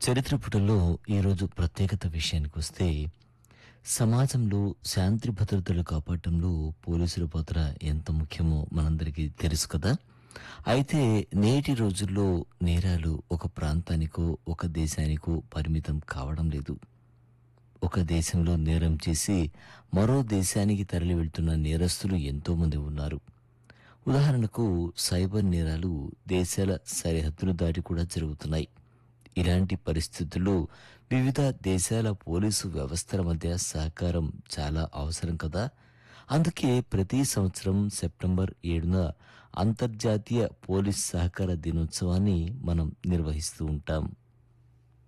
చరిత్ర పుటల్లో ఈరోజు ప్రత్యేకత విషయానికి వస్తే సమాజంలో శాంతి భద్రతలు కాపాడటంలో పోలీసుల పాత్ర ఎంత ముఖ్యమో మనందరికీ తెలుసు కదా అయితే నేటి రోజుల్లో నేరాలు ఒక ప్రాంతానికో ఒక దేశానికో పరిమితం కావడం లేదు ఒక దేశంలో నేరం చేసి మరో దేశానికి తరలి వెళ్తున్న నేరస్తులు ఎంతో మంది ఉన్నారు ఉదాహరణకు సైబర్ నేరాలు దేశాల సరిహద్దులు దాటి కూడా జరుగుతున్నాయి ఇలాంటి పరిస్థితుల్లో వివిధ దేశాల పోలీసు వ్యవస్థల మధ్య సహకారం చాలా అవసరం కదా అందుకే ప్రతి సంవత్సరం సెప్టెంబర్ ఏడున అంతర్జాతీయ పోలీస్ సహకార దినోత్సవాన్ని మనం నిర్వహిస్తూ ఉంటాం